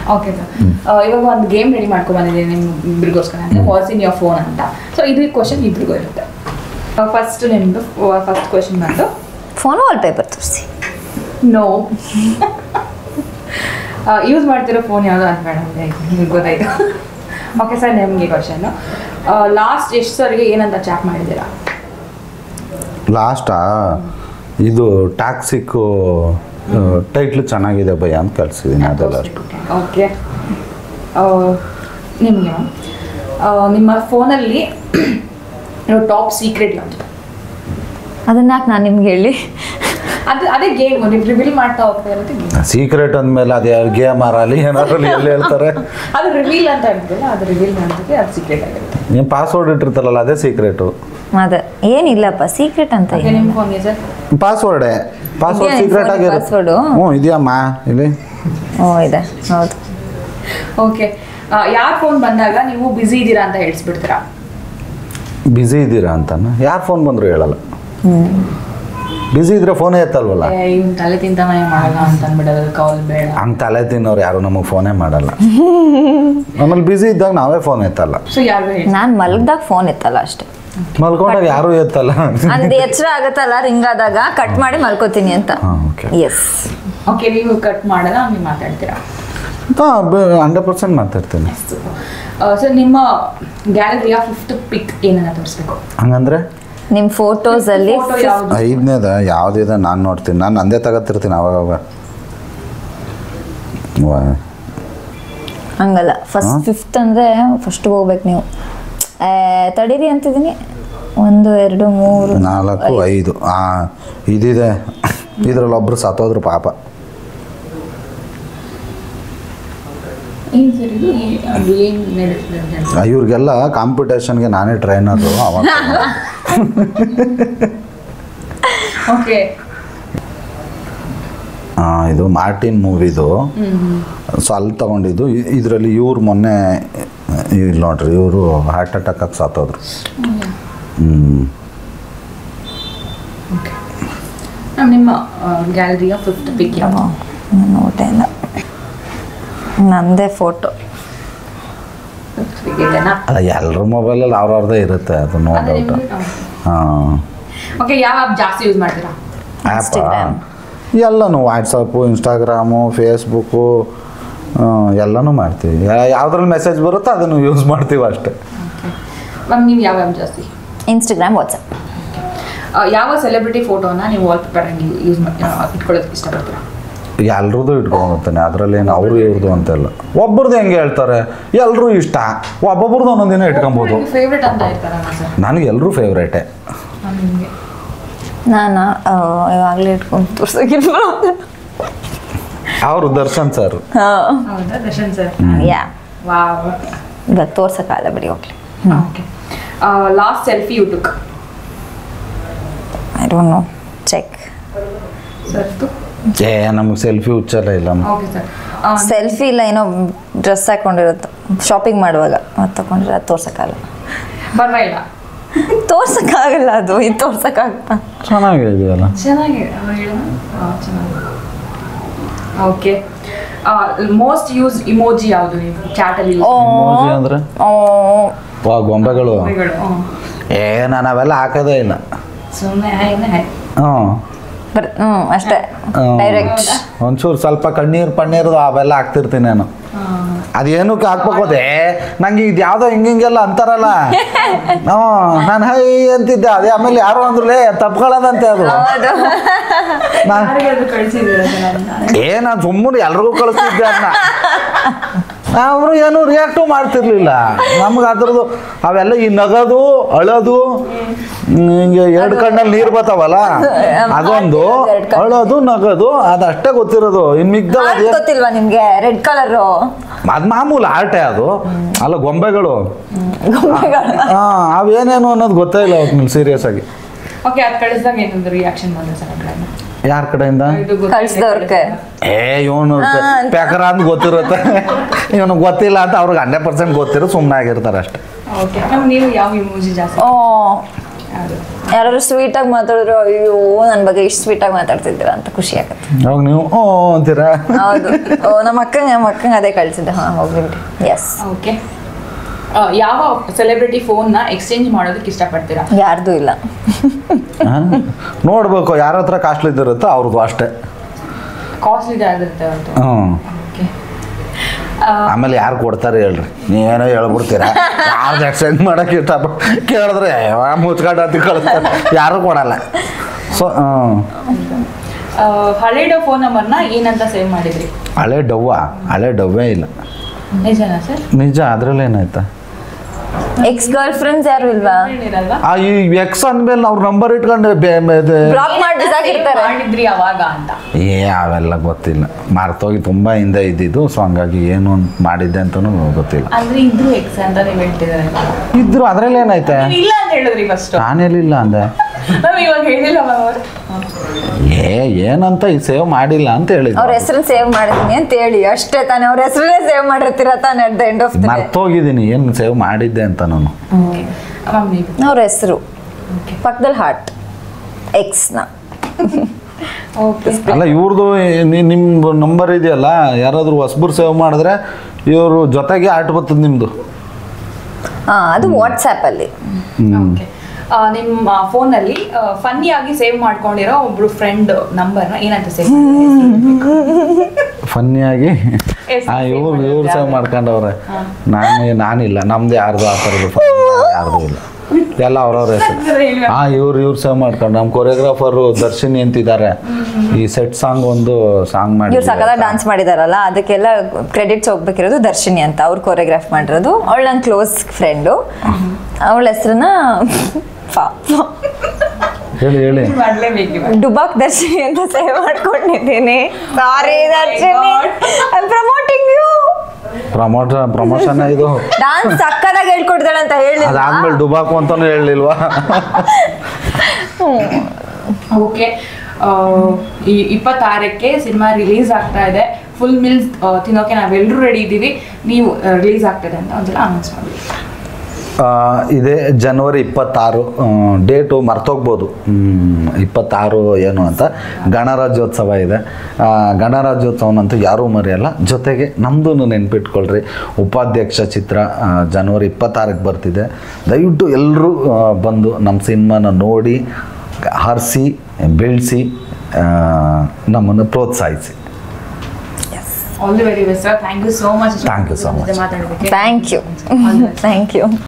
Okay sir ಇವಾಗ ಒಂದು game ready ಮಾಡ್ಕೊಂಡ್ ಬಂದಿದ್ದೀನಿ ನಿಮ್ಮ ಇಬ್ರಿಗೋಸ್ಕರ ಅಂದ್ರೆ ವಾಟ್ಸ್ ಇನ್ ಯೋರ್ ಫೋನ್ ಅಂತ ಸೊ ಇದು ಕ್ವಶನ್ ಇಬ್ರಿಗೂ ಇರುತ್ತೆ ಫಸ್ಟ್ ನಿಮ್ಮದು ಫಸ್ಟ್ ಕ್ವಶನ್ ಬಂದು ಫೋನ್ ವಾಲ್ ಪೇಪರ್ ತೋರಿಸಿ ನೋ ಯೂಸ್ ಮಾಡ್ತಿರೋ ಫೋನ್ ಯಾವುದು ಅಂತ ಬೇಡ ನಿಮ್ಗೆ ಗೊತ್ತಾಯ್ತು ಓಕೆ ಸರ್ ನಿಮಗೆ ಕ್ವಶನ್ ಲಾಸ್ಟ್ ಎಷ್ಟು ಸರ್ಗೆ ಏನಂತ ಚಾಟ್ ಮಾಡಿದ್ದೀರಾ ಲಾಸ್ಟಾ ಇದು ಟ್ಯಾಕ್ಸಿಕ್ಕು ಟೈಟ್ಲು ಚೆನ್ನಾಗಿದೆ ಭಯ ಅಂತ ಕಳ್ಸಿದ್ದೀನಿ ಅದೆಲ್ಲ ಅಷ್ಟು ಓಕೆ ನಿಮಗೆ ನಿಮ್ಮ ಫೋನಲ್ಲಿ ಟಾಪ್ ಸೀಕ್ರೆಟ್ ಯಾವುದು ಅದನ್ನ ಯಾಕೆ ನಾನು ನಿಮ್ಗೆ ಹೇಳಿ ಅದು ಅದೇ ಗೇಮ್ ನೀವು ರಿವೀಲ್ ಮಾಡ್ತಾ ಹೋಗ್ತಾ ಇರುತ್ತೆ game. ಸೀಕ್ರೆಟ್ ಅಂದಮೇಲೆ ಅದು ಗೇಮ್ ಆರಲಿ ಏನಾರಲ್ಲಿ ಎಲ್ಲಿ ಹೇಳ್ತಾರೆ ಅದು ರಿವೀಲ್ ಅಂತ ಹೇಳ್ತೀವಲ್ಲ ಅದು ರಿವೀಲ್ ಮಾಡೋದಕ್ಕೆ ಅದು ಸೀಕ್ರೆಟ್ ಆಗಿರುತ್ತೆ ನೀವು ಪಾಸ್ವರ್ಡ್ ಇಟ್ಟಿರ್ತಾರಲ್ಲ ಅದೇ ಸೀಕ್ರೆಟು ಅದೇ ಏನಿಲ್ಲಪ್ಪ ಸೀಕ್ರೆಟ್ ಅಂತ ಓಕೆ ನಿಮ್ಮ ಫೋನ್ಗೆ ಸರ್ ಪಾಸ್ವರ್ಡೇ ಪಾಸ್ವರ್ಡ್ ಇದೆಯಾ ಸೀಕ್ರೆಟ್ phone ಆಗಿರುತ್ತೆ password? ಹ್ಞೂ ಇದೆಯಮ್ಮ ಇಲ್ಲಿ ಓ ಇದೆ ಹೌದು ಓಕೆ ಯಾರ ಫೋನ್ ಬಂದಾಗ ನೀವು ಬ್ಯುಸಿ ಇದ್ದೀರಾ ಅಂತ ಹೇಳ್ಸ್ಬಿಡ್ತೀರಾ ಬ್ಯುಸಿ ಇದ್ದೀರಾ ಅಂತಾನ ಯಾರು ಫೋನ್ ಬಂದರೂ ಹೇಳಲ್ಲ ಬ್ಯುಸಿ ಇದ್ರೆ ಫೋನೇ ಎತ್ತಲ್ವಲ್ಲ ಏ, ಇವ್ನ್ ತಲೆ ತಿಂತಾನೆ ಮಾಡಲ್ಲ ಅಂತ ಅಂದ್ಬಿಡೋದು ಕಾಲ್ ಬೇಡ ಹಂಗೆ ತಲೆ ತಿನ್ನೋರು ಯಾರು ನಮಗೆ ಫೋನೇ ಮಾಡಲ್ಲ ಆಮೇಲೆ ಬ್ಯುಸಿ ಇದ್ದಾಗ ನಾವೇ ಫೋನ್ ಎತ್ತಲ್ಲ ಸೊ ಯಾರು ಹೇಳಿ ನಾನು ಮಲಗ್ದಾಗ ಫೋನ್ ಎತ್ತಲ್ಲ ಅಷ್ಟೇ ಮಲ್ಕೊಂಡಾಗ ಯಾರೂ ಎತ್ತಲ್ಲ ಅಂದ್ ಎಚ್ಚರ ಆಗತ್ತಲ್ಲ ರಿಂಗ್ ಆದಾಗ ಕಟ್ ಮಾಡಿ ಮಲ್ಕೋತೀನಿ ಅಂತ ಹಾಂ ಓಕೆ ಎಸ್ ಓಕೆ ನೀವು ಕಟ್ ಮಾಡಲ್ಲ ನೀವು ಮಾತಾಡ್ತೀರಾ ಹಂಡ್ರೆಡ್ ಪರ್ಸೆಂಟ್ ಮಾತಾಡ್ತೀನಿ ಸರ್ ನಿಮ್ಮ ಗ್ಯಾಲರಿಯ ಫಿಫ್ತ್ ಪಿಕ್ ಏನನ್ನ ತೋರಿಸ್ಬೇಕು ಹಂಗಂದ್ರೆ ನಿಮ್ಮ ಫೋಟೋಸ್ ಅಲ್ಲಿ Photo ಯಾವ್ದು? ಐದನೇದ ಯಾವುದಿದೆ ನಾನು ನೋಡ್ತೀನಿ ನಾನು ನಂದೇ ತಗೋತಿರ್ತೀನಿ ಅವಾಗ ಹಂಗಲ್ಲ ಫಸ್ಟ್ ಹಾ? ಫಿಫ್ತ್ ಅಂದ್ರೆ ಫಸ್ಟ್ ಹೋಗ್ಬೇಕು ನೀವು ಆ, ತಡೀರಿ ಅಂತಿದ್ದೀನಿ ಒಂದು ಎರಡು ಮೂರು ನಾಲ್ಕು ಐದು ಹಾಂ ಇದಿದೆ ಇದ್ರಲ್ಲಿ ಒಬ್ರು ಸತ್ತೋದ್ರು ಪಾಪ ಏನ್ ಸರ್ ಇದು ಏ- ಅದು ಏನ್ ನಡೀತಿದೆ ಅಂತ ಹೇಳಿ. ಆ, ಇವ್ರಿಗೆಲ್ಲ ಕಾಂಪಿಟೇಷನ್ಗೆ ನಾನೇ ಟ್ರೈನರು ಅವಾಗ ಓಕೆ ಆ, ಇದು ಮಾರ್ಟಿನ್ ಮೂವಿದು ಸೊ ಅಲ್ಲಿ ತಗೊಂಡಿದ್ದು ಇದರಲ್ಲಿ ಇವ್ರು ಮೊನ್ನೆ ಇಲ್ಲಿ ನೋಡ್ರಿ ಇವರು ಹಾರ್ಟ್ ಅಟ್ಯಾಕ್ ಆಗಿ ಸತ್ತೋದ್ರು ಹ್ಞೂ ಓಕೆ ಮ್ಯಾಮ್ ನಿಮ್ಮ ಗ್ಯಾಲರಿಯ ಫಿಫ್ತ್ ಪಿಕ್ ಯಾವುದು ನೋಟೇ ಇಲ್ಲ ನಂದೇ ಫೋಟೋ ಫಿಫ್ತ್ ಪಿಕ್ ಇದೆನಾ ಅಲ್ಲ ಎಲ್ಲರ ಮೊಬೈಲಲ್ಲಿ ಅವ್ರವ್ರದ್ದೇ ಇರುತ್ತೆ ಅದು ನೋ ಅದೇ ಡೌಟ್ ನಿಮ್ದು? ಹಾಂ ಓಕೆ ಯಾವ ಆ್ಯಪ್ ಜಾಸ್ತಿ ಯೂಸ್ ಮಾಡ್ತೀರಾ ಆ್ಯಪ್ Instagram. ಎಲ್ಲನೂ ವಾಟ್ಸಪ್ಪು ಇನ್ಸ್ಟಾಗ್ರಾಮು ಫೇಸ್ಬುಕ್ಕು ಎಲ್ಲನೂ ಮಾಡ್ತೀವಿ ಯಾವುದ್ರಲ್ಲಿ ಮೆಸೇಜ್ ಬರುತ್ತೋ ಅದನ್ನು ಯೂಸ್ ಮಾಡ್ತೀವಿ ಅಷ್ಟೇ ಮ್ಯಾಮ್ ನೀವು ಯಾವ ಆ್ಯಪ್ ಜಾಸ್ತಿ ಇನ್ಸ್ಟಾಗ್ರಾಮ್ ವಾಟ್ಸಪ್ ಆ, ಯಾವ ಸೆಲೆಬ್ರಿಟಿ ಫೋಟೋನ ನೀವು ವಾಲ್ ಪೇಪರ್ ಹಂಗೆ ಯೂಸ್ ಇಟ್ಕೊಳ್ಳೋದಕ್ಕೆ ಇಷ್ಟಪಡ್ತೀರಾ ಎಲ್ರದ್ದು ಇಟ್ಕೊಂಡ್ಬರ್ತಾನೆ ಅದರಲ್ಲಿ ಏನು ಅವರು ಇವ್ರದ್ದು ಅಂತೆಲ್ಲ ಒಬ್ಬರದ್ದು ಹೆಂಗೆ ಹೇಳ್ತಾರೆ ಎಲ್ಲರೂ ಇಷ್ಟ ಒಬ್ಬೊಬ್ರದ್ದು ಒಂದೊಂದು ದಿನ ಇಟ್ಕೊಬೋದು ಫೇವ್ರೆಟ್ ಅಂತ ಇರ್ತಾರಲ್ಲ ಸರ್ ನನಗೆ ಎಲ್ಲರೂ ಫೇವ್ರೇಟೆ ನಿಮಗೆ ನಾನು ಇವಾಗಲೇ ಇಟ್ಕೊಂಡು ತೋರ್ಸೋಕಿಲ್ಲ ಅವರು ದರ್ಶನ್ ಸರ್ ಹಾಂ ಹೌದಾ ದರ್ಶನ್ ಸರ್ ಯಾ ವಾವ್ ಇವಾಗ ತೋರ್ಸೋಕ್ಕಾಗಲ್ಲ ಬಿಡಿ ಹೋಗ್ಲಿ okay last selfie you took I don't know check sir ಏ ನಮಗೆ ಸೆಲ್ಫಿ ಹುಚ್ಚಲ್ಲ ಇಲ್ಲ ಓಕೆ ಸರ್ ಸೆಲ್ಫಿ ಇಲ್ಲ ಏನೋ ಡ್ರೆಸ್ ಹಾಕೊಂಡಿರುತ್ತೆ ಶಾಪಿಂಗ್ ಮಾಡುವಾಗ ಅದು ತಗೊಂಡ್ರೆ ಅದು ತೋರ್ಸೋಕ್ಕಾಗಲ್ಲ ಪರವಾಗಿಲ್ಲ ತೋರ್ಸೋಕ್ಕಾಗಲ್ಲ ಅದು ಇದು ತೋರ್ಸೋಕ್ಕಾಗತ್ತಾ ಚೆನ್ನಾಗಿದೆಯಲ್ಲ ಚೆನ್ನಾಗಿದೆ ಆ, ಹೇಳು. ಆ, ಚೆನ್ನಾಗಿದೆ ಓಕೆ ಮೋಸ್ಟ್ ಯೂಸ್ ಇಮೋಜಿ ಯಾವುದು ನೀವು ಚಾಟಲ್ಲಿ ಓ Emoji ಅಂದ್ರೆ ಓ ವಾ ಗೊಂಬೆಗಳು ಯೂಸ್ ಏ ನಾನು ಅವೆಲ್ಲ ಹಾಕೋದೇ ಇಲ್ಲ ಸುಮ್ಮನೆ ಹಾಯ್ ಹಾಯ್ ಹ್ಞೂ ಬರ್ ಹ್ಞೂ ಅಷ್ಟೇ ಹ್ಮ್. ಡೈರೆಕ್ಟ್ ಒಂಚೂರು ಸ್ವಲ್ಪ ಕಣ್ಣೀರು ಪಣ್ಣೀರ್ದು ಅವೆಲ್ಲ ಹಾಕ್ತಿರ್ತೀನಿ ನಾನು ಅದೇನಕ್ಕೆ ಹಾಕ್ಬೇಕು ಅದೇ ನಂಗೆ ಇದು ಯಾವುದೋ ಹಿಂಗೆ ಹಿಂಗೆಲ್ಲ ಅಂತಾರಲ್ಲ ಹ್ಞೂ ನಾನು ಹೈ ಅಂತಿದ್ದೆ ಅದೇ ಆಮೇಲೆ ಯಾರೋ ಅಂದ್ರಲೇ ತಪ್ಕೊಳ್ಳೋದಂತೆ ಅದು ಹೌದು ನಾನು ಯಾರಿಗಾದ್ರೂ ಕಳಿಸಿದ್ದೀರಾ ಸರ್ ಏ ನಾನು ಸುಮ್ಮನೆ ಎಲ್ರಿಗೂ ಕಳಿಸ್ತಿದ್ದೆ ಅದನ್ನ ಅವರು ಏನು ರಿಯಾಕ್ಟು ಮಾಡ್ತಿರ್ಲಿಲ್ಲ ನಮ್ಗೆ ಅದ್ರದ್ದು ಅವೆಲ್ಲ ಈ ನಗದು ಅಳೋದು ಹ್ಮ್, ಹಿಂಗೆ ಎರಡು ಕಣ್ಣಲ್ಲಿ ನೀರು ಬರ್ತಾವಲ್ಲ ಅದೊಂದು ಅಳೋದು ನಗದು ಅದಷ್ಟೇ ಗೊತ್ತಿರೋದು ಇನ್ನು ಮಿಗ್ದವ ಆರ್ಟ್ ಗೊತ್ತಿಲ್ವಾ ನಿಮ್ಗೆ ರೆಡ್ ಕಲರು ಅದು ಮಾಮೂಲು ಆರ್ಟೆ ಅದು ಅಲ್ಲ ಗೊಂಬೆಗಳು ಗೊಂಬೆಗಳು ಹಾ ಅವೇನೇನು ಅನ್ನೋದು ಗೊತ್ತೇ ಇಲ್ಲ ಅವ್ರಿಗೆ ಸೀರಿಯಸ್ ಆಗಿ ಓಕೆ ಅದು ಕಳಿಸಿದಾಗ ಏನೊಂದು ರಿಯಾಕ್ಷನ್ ಬಂದ್ರೆ ಸರ್ ಯಾರ ಕಡೆಯಿಂದ ಕಳ್ಸ್ದವ್ರ್ಗೆ. ಏ ಇವನು ಹಾ. ಪ್ಯಾಕರ ಅಂತ ಗೊತ್ತಿರುತ್ತೆ ಇವನು ಗೊತ್ತಿಲ್ಲ ಅಂತ ಅವ್ರಿಗೆ ಹಂಡ್ರೆಡ್ ಪರ್ಸೆಂಟ್ ಗೊತ್ತಿರೋ ಸುಮ್ಮನೆ ಆಗಿರ್ತಾರೆ ಅಷ್ಟೇ ಓಕೆ ಮ್ಯಾಮ್ ನೀವು ಯಾವ ಇಮೋಜಿ ಜಾಸ್ತಿ ಓ ಹೌದು ಯಾರು ಸ್ವೀಟಾಗಿ ಮಾತಾಡಿದ್ರು ಅಯ್ಯೋ ನನ್ನ ಬಗ್ಗೆ ಇಷ್ಟು ಸ್ವೀಟಾಗಿ ಮಾತಾಡ್ತಿದ್ದೀರಾ ಅಂತ ಖುಷಿ ಆಗುತ್ತೆ ಅವಾಗ ನೀವು ಓ ಅಂತೀರಾ ಹೌದು ಓ ನಮ್ಮ ಅಕ್ಕಂಗೆ ನಮ್ಮ ಅಕ್ಕಂಗೆ ಅದೇ ಕಳ್ಸಿದ್ದೆ ಹಾಂ ಹೋಗ್ಬಿಟ್ಟು ಎಸ್ ಓಕೆ ಯಾವ ಸೆಲೆಬ್ರಿಟಿ ಫೋನ್ನ ಎಕ್ಸ್ಚೇಂಜ್ ಮಾಡೋದಕ್ಕೆ ಇಷ್ಟಪಡ್ತೀರಾ ಯಾರ್ದು ಇಲ್ಲ ಹಾ? ನೋಡ್ಬೇಕು ಯಾರ ಹತ್ರ ಕಾಸ್ಟ್ಲಿ ಇದಿರುತ್ತೋ ಅವ್ರದ್ದು ಅಷ್ಟೇ ಕಾಸ್ಟ್ಲಿ ಆಗಿರುತ್ತೆ ಅವ್ರದ್ದು ಹ್ಞೂ ಓಕೆ ಆಮೇಲೆ ಯಾರು ಕೊಡ್ತಾರೆ ಹೇಳ್ರಿ ನೀವೇನೋ ಹೇಳ್ಬಿಡ್ತೀರಾ ಯಾರ್ದು ಎಕ್ಸ್ಚೇಂಜ್ ಮಾಡಕ್ಕೆ ಇಷ್ಟಪಟ್ಟು ಕೇಳಿದ್ರೆ ಮುಚ್ಕೊಂಡು ಹತ್ತಿ ಕಳಿಸ್ತಾರೆ ಯಾರು ಕೊಡಲ್ಲ ಸೊ ಹಳೆಡೋ ಫೋನ್ ನಂಬರ್ನ ಏನಂತ ಸೇವ್ ಮಾಡಿದ್ರಿ ಹಳೆ ಡವ್ವ ಹಳೆ ಡವ್ವೇ ಇಲ್ಲ ನಿಜನಾ ಸರ್ ನಿಜ ಅದ್ರಲ್ಲಿ ಏನಾಯ್ತಾ ಎಕ್ಸ್ ಗರ್ಲ್ ಫ್ರೆಂಡ್ಸ್ ಯಾರು ಇಲ್ವಾ ಇರಲ್ವಾ ಆ ಈ ಎಕ್ಸ್ ಅಂದ್ಮೇಲೆ ಅವ್ರ ನಂಬರ್ ಇಟ್ಕೊಂಡು ಬೇ- ಇದು ಬ್ಲಾಕ್ ಮಾಡಿ ಬಿಸಾಕಿರ್ತಾರೆ ಮಾಡಿದ್ರಿ ಅವಾಗ ಅಂತ ಏ ಅವೆಲ್ಲ ಗೊತ್ತಿಲ್ಲ ಮರ್ತೋಗಿ ತುಂಬ ಹಿಂದೆ ಇದ್ದಿದ್ದು ಸೊ ಹಂಗಾಗಿ ಏನು ಅಂತ ಮಾಡಿದ್ದೆ ಅಂತಲೂ ಗೊತ್ತಿಲ್ಲ ಅಂದ್ರೆ ಇದ್ರು ಎಕ್ಸ್ ಅಂತ ನೀವು ಹೇಳ್ತಿದ್ದಾರೆ ಇದ್ರು ಅದ್ರಲ್ಲಿ ಏನೈತೆ ಇಲ್ಲ ಅಂತ ಹೇಳಿದ್ರಿ ಫಸ್ಟ್ ನಾನೆಲ್ಲಿಲ್ಲ ಅಂದೆ ನಾವ್ ಇವಾಗ ಹೇಳಿಲ್ಲ ಮ್ಯಾಮ್ ಅವರು ಏ ಏನಂತ ಈ ಸೇವ್ ಮಾಡಿಲ್ಲ ಅಂತ ಹೇಳಿದ್ರು ಅವ್ರ ಹೆಸರನ್ನ ಸೇವ್ ಮಾಡಿದೀನಿ ಅಂತ ಹೇಳಿ ಅಷ್ಟೇ ತಾನೇ ಅವ್ರ ಹೆಸರನ್ನೇ ಸೇವ್ ಮಾಡಿರ್ತೀರ ತಾನೇ at the end of the day ಮರ್ತೋಗಿದ್ದೀನಿ ಏನು ಸೇವ್ ಮಾಡಿದ್ದೆ ಅಂತ ನಾನು ಮ್ಯಾಮ್ ನೀವು ಅವ್ರ ಹೆಸರು ಪಕ್ಕದಲ್ಲಿ ಹಾರ್ಟ್ ಎಕ್ಸ್ನ ಓಕೆ ಅಲ್ಲ ಇವ್ರದ್ದು ನಿಮ್ಮ ನಂಬರ್ ಇದೆಯಲ್ಲ ಯಾರಾದರೂ ಹೊಸಬ್ರು ಸೇವ್ ಮಾಡಿದ್ರೆ ಇವರು ಜೊತೆಗೆ ಆಟ ಬರ್ತದೆ ನಿಮ್ಮದು ಹಾಂ ಅದು ವಾಟ್ಸ್ಯಾಪಲ್ಲಿ ಓಕೆ ನಿಮ್ಮ ಫೋನಲ್ಲಿ ಫನ್ನಿ ಆಗಿ ಸೇವ್ ಮಾಡ್ಕೊಂಡಿರೋ ಒಬ್ರು ಫ್ರೆಂಡ್ ನಂಬರ್ನ ಏನಂತ ಸೇವ್ ಫನ್ನಿಯಾಗಿ ಎಸ್, ಹಾಂ save ಇವ್ರು ಮಾಡಿದ್ರು ಇವ್ರು ಸೇವ್ ಯಾರು? ಮಾಡ್ಕೊಂಡವ್ರೆ ನಾನು ನಾನಿಲ್ಲ ನಮ್ದು ಯಾರ್ದು ಆ ಥರದ್ದು ಯಾರ್ದು ಇಲ್ಲ ಎಲ್ಲ ಅವ್ರವ್ರ ಹೆಸರು ಹಾಂ ಇವ್ರು ಇವ್ರು ಸೇವ್ ಮಾಡ್ಕೊಂಡು ನಮ್ಮ ಕೊರಿಯೋಗ್ರಾಫರು ದರ್ಶಿನಿ ಅಂತಿದ್ದಾರೆ ಈ ಸೆಟ್ ಸಾಂಗ್ ಒಂದು ಸಾಂಗ್ ಇವ್ರು ಸಕಲ ಮಾಡಿ ಡಾನ್ಸ್ ಮಾಡಿದಾರಲ್ಲ ಅದಕ್ಕೆಲ್ಲ ಕ್ರೆಡಿಟ್ಸ್ ಹೋಗ್ಬೇಕಿರೋದು ದರ್ಶಿನಿ ಅಂತ ಅವ್ರು ಕೊರಿಯೋಗ್ರಾಫ್ ಮಾಡಿರೋದು ಅವಳು ನನ್ನ ಕ್ಲೋಸ್ ಫ್ರೆಂಡು ಅವಳ ಹೆಸರನ್ನ ಹೇಳಿ ಹೇಳಿ ಮಾಡ್ಲೇಬೇಕು ಇವಾಗ ಡುಬಾಕ್ ದರ್ಶಿನಿ ಅಂತ ಸೇವ್ ಮಾಡ್ಕೊಂಡಿದ್ದೀನಿ sorry Darshini promoting you promote promotion ಇದು ಡಾನ್ಸ್ ಸಕ್ಕದಾಗಿ ಹೇಳ್ಕೊಡ್ತಾಳೆ ಅಂತ ಹೇಳಿ ಅದಾದ್ಮೇಲೆ ಡುಬಾಕು ಅಂತಾನು ಹೇಳಲಿಲ್ವಾ ಓಕೆ ಈ ಇಪ್ಪತ್ತಾರಕ್ಕೆ ಸಿನಿಮಾ ರಿಲೀಸ್ ಆಗ್ತಾ ಇದೆ ಫುಲ್ ಮಿಲ್ಸ್ ತಿನ್ನೋಕೆ ನಾವೆಲ್ಲರೂ ರೆಡಿ ಇದ್ದೀವಿ ನೀವು ರಿಲೀಸ್ ಆಗ್ತದೆ ಅಂತ ಒಂದ್ಸಲ ಅನೌನ್ಸ್ ಮಾಡಿ ಆ, ಇದೇ ಜನವರಿ ಇಪ್ಪತ್ತಾರು ಡೇಟು ಮರ್ತೋಗ್ಬೋದು ಹ್ಮ್, ಇಪ್ಪತ್ತಾರು ಏನು ಅಂತ ಗಣರಾಜ್ಯೋತ್ಸವ ಇದೆ ಆ, ಗಣರಾಜ್ಯೋತ್ಸವನಂತೂ ಯಾರೂ ಮರೆಯಲ್ಲ ಜೊತೆಗೆ ನಮ್ಮದು ನೆನ್ಪಿಟ್ಕೊಳ್ರಿ ಉಪಾಧ್ಯಕ್ಷ ಚಿತ್ರ ಆ, ಜನವರಿ ಇಪ್ಪತ್ತಾರಕ್ಕೆ ಬರ್ತಿದೆ ದಯವಿಟ್ಟು ಎಲ್ಲರೂ ಬಂದು ನಮ್ಮ ಸಿನಿಮಾನ ನೋಡಿ ಹರಿಸಿ ಬೆಳೆಸಿ ನಮ್ಮನ್ನು ಪ್ರೋತ್ಸಾಹಿಸಿ all the very best thank you so much Thank you so much. ಮಾತಾಡೋದಕ್ಕೆ ಥ್ಯಾಂಕ್ ಯು ಥ್ಯಾಂಕ್ ಯು